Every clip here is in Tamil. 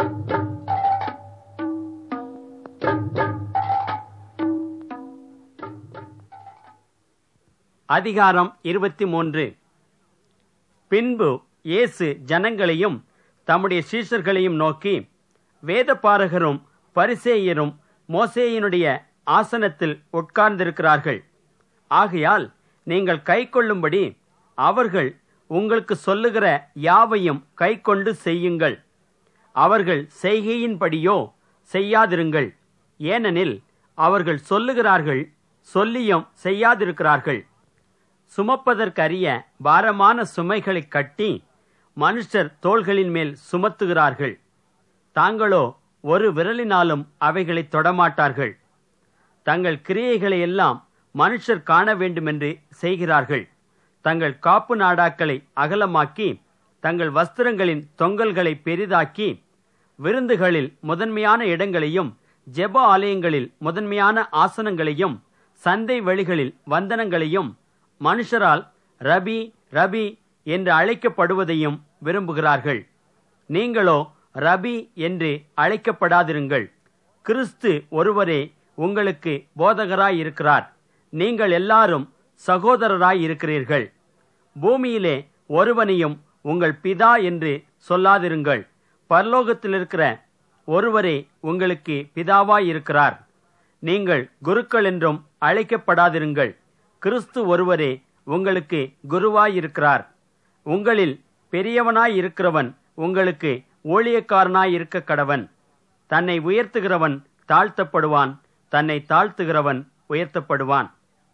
அதிகாரம் இருபத்தி மூன்று பின்பு இயேசு ஜனங்களையும் தம்முடைய சீஷர்களையும் நோக்கி வேதபாரகரும் பரிசேயரும் மோசேயினுடைய ஆசனத்தில் உட்கார்ந்திருக்கிறார்கள் ஆகையால் நீங்கள் கைக்கொள்ளும்படி அவர்கள் உங்களுக்கு சொல்லுகிற யாவையும் கைக்கொண்டு செய்யுங்கள் அவர்கள் செய்கையின்படியோ செய்யாதிருங்கள் ஏனெனில் அவர்கள் சொல்லுகிறார்கள் சொல்லியும் செய்யாதிருக்கிறார்கள் சுமப்பதற்கரிய பாரமான சுமைகளை கட்டி மனுஷர் தோள்களின் மேல் சுமத்துகிறார்கள் தாங்களோ ஒரு விரலினாலும் அவைகளை தொடமாட்டார்கள் தங்கள் கிரியைகளை எல்லாம் மனுஷர் காண வேண்டுமென்று செய்கிறார்கள் தங்கள் காப்பு நாடாக்களை அகலமாக்கி தங்கள் வஸ்திரங்களின் தொங்கல்களை பெரிதாக்கி விருந்துகளில் முதன்மையான இடங்களையும் ஜெப ஆலயங்களில் முதன்மையான ஆசனங்களையும் சந்தை வெளிகளில் வந்தனங்களையும் மனுஷரால் ரபி ரபி என்று அழைக்கப்படுவதையும் விரும்புகிறார்கள் நீங்களோ ரபி என்று அழைக்கப்படாதிருங்கள் கிறிஸ்து ஒருவரே உங்களுக்கு போதகராயிருக்கிறார் நீங்கள் எல்லாரும் சகோதரராயிருக்கிறீர்கள் பூமியிலே ஒருவனையும் உங்கள் பிதா என்று சொல்லாதிருங்கள் பரலோகத்தில் இருக்கிற ஒருவரே உங்களுக்கு பிதாவாயிருக்கிறார் நீங்கள் குருக்கள் என்றும் அழைக்கப்படாதிருங்கள் கிறிஸ்து ஒருவரே உங்களுக்கு குருவாயிருக்கிறார் உங்களில் பெரியவனாயிருக்கிறவன் உங்களுக்கு ஊழியக்காரனாயிருக்க கடவன் தன்னை உயர்த்துகிறவன் தாழ்த்தப்படுவான் தன்னை தாழ்த்துகிறவன் உயர்த்தப்படுவான்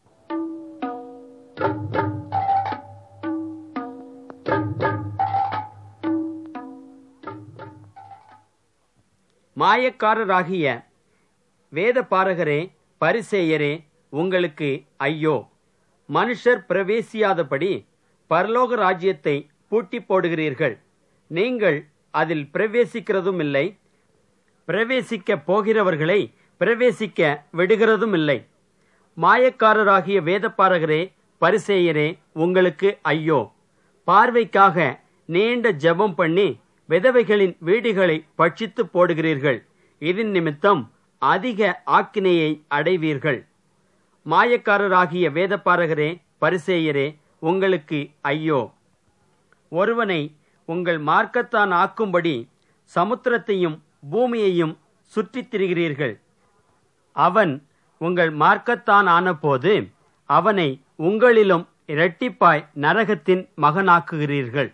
மாயக்காரராகிய வேத பாரகரே பரிசேயரே உங்களுக்கு ஐயோ மனுஷர் பிரவேசியாதபடி பரலோக ராஜ்யத்தை பூட்டி போடுகிறீர்கள் நீங்கள் அதில் பிரவேசிக்கிறதும் இல்லை பிரவேசிக்க போகிறவர்களை பிரவேசிக்க விடுகிறதும் இல்லை மாயக்காரராகிய வேதப்பாரகரே பரிசேயரே உங்களுக்கு ஐயோ பார்வைக்காக நீண்ட ஜெபம் பண்ணி விதவைகளின் வீடுகளை பட்சித்து போடுகிறீர்கள் இதன் நிமித்தம் அதிக ஆக்கினையை அடைவீர்கள் மாயக்காரராகிய வேதப்பாரகரே பரிசேயரே உங்களுக்கு ஐயோ ஒருவனை உங்கள் மார்க்கத்தான் ஆக்கும்படி சமுத்திரத்தையும் பூமியையும் சுற்றித் திரிகிறீர்கள் அவன் உங்கள் மார்க்கத்தான் ஆனபோது அவனை உங்களிலும் இரட்டிப்பாய் நரகத்தின் மகனாக்குகிறீர்கள்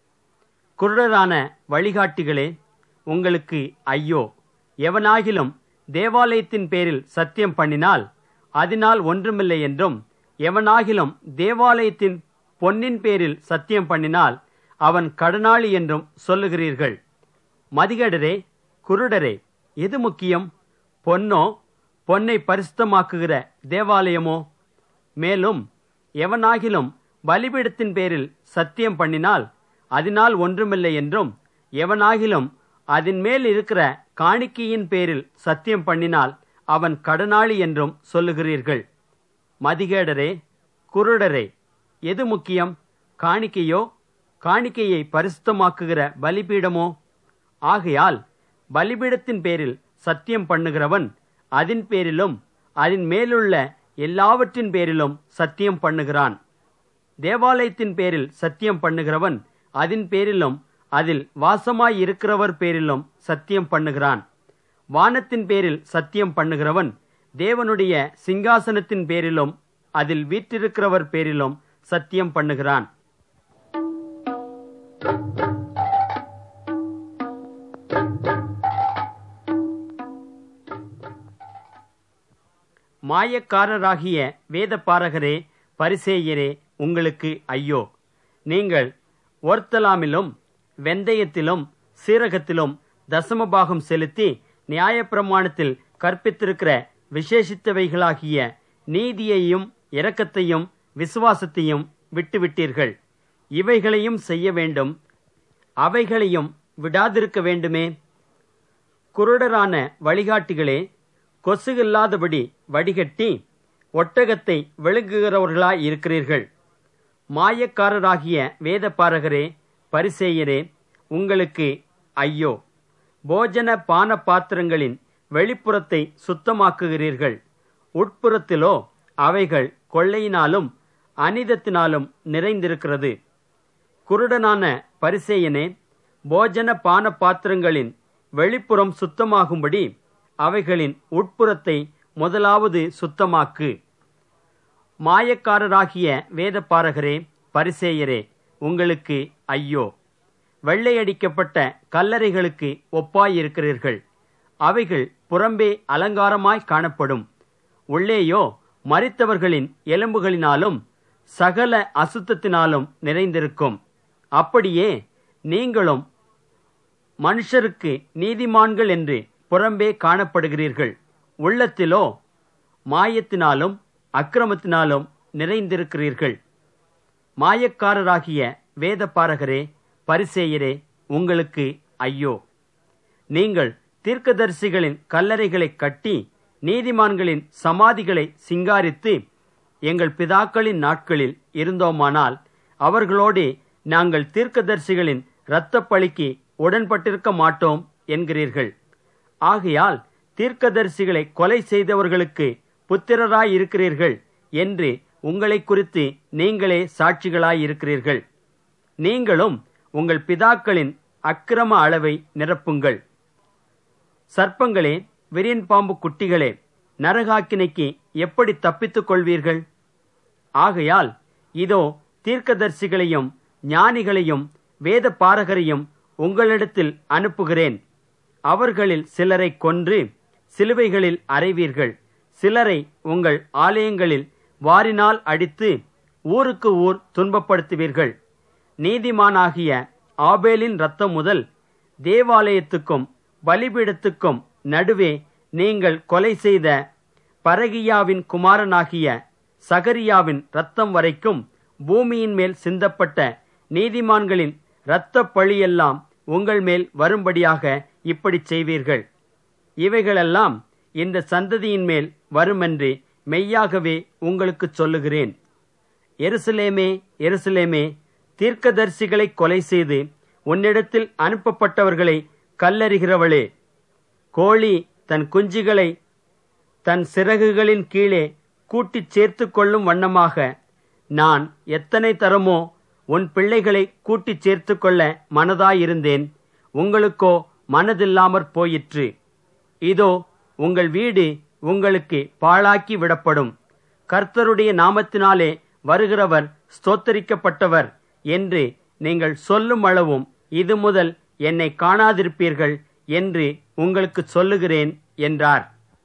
குருடரான வழிகாட்டிகளே உங்களுக்கு ஐயோ எவனாகிலும் தேவாலயத்தின் பேரில் சத்தியம் பண்ணினால் அதனால் ஒன்றுமில்லை என்றும் எவனாகிலும் தேவாலயத்தின் பொன்னின் பேரில் சத்தியம் பண்ணினால் அவன் கடனாளி என்றும் சொல்லுகிறீர்கள் மதிகடரே குருடரே எது முக்கியம் பொன்னோ பொன்னை பரிசுத்தமாக்குகிற தேவாலயமோ மேலும் எவனாகிலும் பலிபீடத்தின் பேரில் சத்தியம் பண்ணினால் அதனால் ஒன்றுமில்லை என்றும் எவனாகிலும் அதன் மேல் இருக்கிற காணிக்கையின் பேரில் சத்தியம் பண்ணினால் அவன் கடனாளி என்றும் சொல்லுகிறீர்கள் மதிகேடரே குருடரே எது முக்கியம் காணிக்கையோ காணிக்கையை பரிசுத்தமாக்குகிற பலிபீடமோ ஆகையால் பலிபீடத்தின் பேரில் சத்தியம் பண்ணுகிறவன் அதன் பேரிலும் அதன் மேலுள்ள எல்லாவற்றின் பேரிலும் சத்தியம் பண்ணுகிறான் தேவாலயத்தின் பேரில் சத்தியம் பண்ணுகிறவன் அதன் பேரிலும் அதில் வாசமாய் இருக்கிறவர் பேரிலும் சத்தியம் பண்ணுகிறான் வானத்தின் பேரில் சத்தியம் பண்ணுகிறவன் தேவனுடைய சிங்காசனத்தின் பேரிலும் அதில் வீற்றிருக்கிறவர் பேரிலும் சத்தியம் பண்ணுகிறான் மாயக்காரராகிய வேதபாரகரே பரிசேயரே உங்களுக்கு ஐயோ நீங்கள் ஒர்த்தலாமிலும் வெந்தயத்திலும் சீரகத்திலும் தசமபாகம் செலுத்தி நியாயப்பிரமாணத்தில் கற்பித்திருக்கிற விசேஷித்தவைகளாகிய நீதியையும் இரக்கத்தையும் விசுவாசத்தையும் விட்டுவிட்டீர்கள் இவைகளையும் செய்ய வேண்டும் அவைகளையும் விடாதிருக்க வேண்டுமே குருடரான வழிகாட்டிகளே கொசுகில்லாதபடி வடிகட்டி ஒட்டகத்தை விழுங்குகிறவர்களாய் இருக்கிறீர்கள் மாயக்காரராகிய வேதபாரகரே பரிசேயரே உங்களுக்கு ஐயோ போஜன பான பாத்திரங்களின் வெளிப்புறத்தை சுத்தமாக்குகிறீர்கள் உட்புறத்திலோ அவைகள் கொள்ளையினாலும் அனிதத்தினாலும் நிறைந்திருக்கிறது குருடனான பரிசேயனே போஜன பான பாத்திரங்களின் வெளிப்புறம் சுத்தமாகும்படி அவைகளின் உட்புறத்தை முதலாவது சுத்தமாக்கு மாயக்காரராகிய வேதப்பாரகரே பரிசேயரே உங்களுக்கு ஐயோ வெள்ளையடிக்கப்பட்ட கல்லறைகளுக்கு ஒப்பாயிருக்கிறீர்கள் அவைகள் புறம்பே அலங்காரமாய் காணப்படும் உள்ளேயோ மறித்தவர்களின் எலும்புகளினாலும் சகல அசுத்தத்தினாலும் நிறைந்திருக்கும் அப்படியே நீங்களும் மனுஷருக்கு நீதிமான்கள் என்று புறம்பே காணப்படுகிறீர்கள் உள்ளத்திலோ மாயத்தினாலும் அக்கிரமத்தினாலும் நிறைந்திருக்கிறீர்கள் மாயக்காரராகிய வேதப்பாரகரே பரிசேயரே உங்களுக்கு ஐயோ நீங்கள் தீர்க்கதரிசிகளின் கல்லறைகளை கட்டி நீதிமான்களின் சமாதிகளை சிங்காரித்து எங்கள் பிதாக்களின் நாட்களில் இருந்தோமானால் அவர்களோடு நாங்கள் தீர்க்கதரிசிகளின் இரத்தப்பழிக்கு உடன்பட்டிருக்க மாட்டோம் என்கிறீர்கள் ஆகையால் தீர்க்கதரிசிகளை கொலை செய்தவர்களுக்கு புத்திரராயிருக்கிறீர்கள் என்று உங்களை குறித்து நீங்களே சாட்சிகளாயிருக்கிறீர்கள் நீங்களும் உங்கள் பிதாக்களின் அக்கிரம அளவை நிரப்புங்கள் சர்ப்பங்களே விரியன் பாம்பு குட்டிகளே நரகாக்கினைக்கு எப்படி தப்பித்துக் கொள்வீர்கள் ஆகையால் இதோ தீர்க்கதரிசிகளையும் ஞானிகளையும் வேத பாரகரையும் உங்களிடத்தில் அனுப்புகிறேன் அவர்களில் சிலரை கொன்று சிலுவைகளில் அறைவீர்கள் சிலரை உங்கள் ஆலயங்களில் வாரினால் அடித்து ஊருக்கு ஊர் துன்பப்படுத்துவீர்கள் நீதிமானாகிய ஆபேலின் ரத்தம் முதல் தேவாலயத்துக்கும் பலிபீடத்துக்கும் நடுவே நீங்கள் கொலை செய்த பரகியாவின் குமாரனாகிய சகரியாவின் ரத்தம் வரைக்கும் பூமியின் மேல் சிந்தப்பட்ட நீதிமான்களின் இரத்த பழியெல்லாம் உங்கள் மேல் வரும்படியாக இப்படி செய்வீர்கள் இவைகளெல்லாம் இந்த சந்ததியின் மேல் வருமென்று மெய்யாகவே உங்களுக்கு சொல்லுகிறேன் எருசலேமே எருசலேமே தீர்க்கதரிசிகளை கொலை செய்து உன்னிடத்தில் அனுப்பப்பட்டவர்களை கல்லறிகிறவளே கோழி தன் குஞ்சுகளை தன் சிறகுகளின் கீழே கூட்டிச் சேர்த்து கொள்ளும் வண்ணமாக நான் எத்தனை தரமோ உன் பிள்ளைகளை கூட்டிச் சேர்த்து கொள்ள மனதாயிருந்தேன் உங்களுக்கோ மனதில்லாமற் போயிற்று இதோ உங்கள் வீடு உங்களுக்கு பாழாக்கி விடப்படும் கர்த்தருடைய நாமத்தினாலே வருகிறவர் ஸ்தோத்தரிக்கப்பட்டவர் என்று நீங்கள் சொல்லும் அளவும் இது முதல் என்னை காணாதிருப்பீர்கள் என்று உங்களுக்கு சொல்லுகிறேன் என்றார்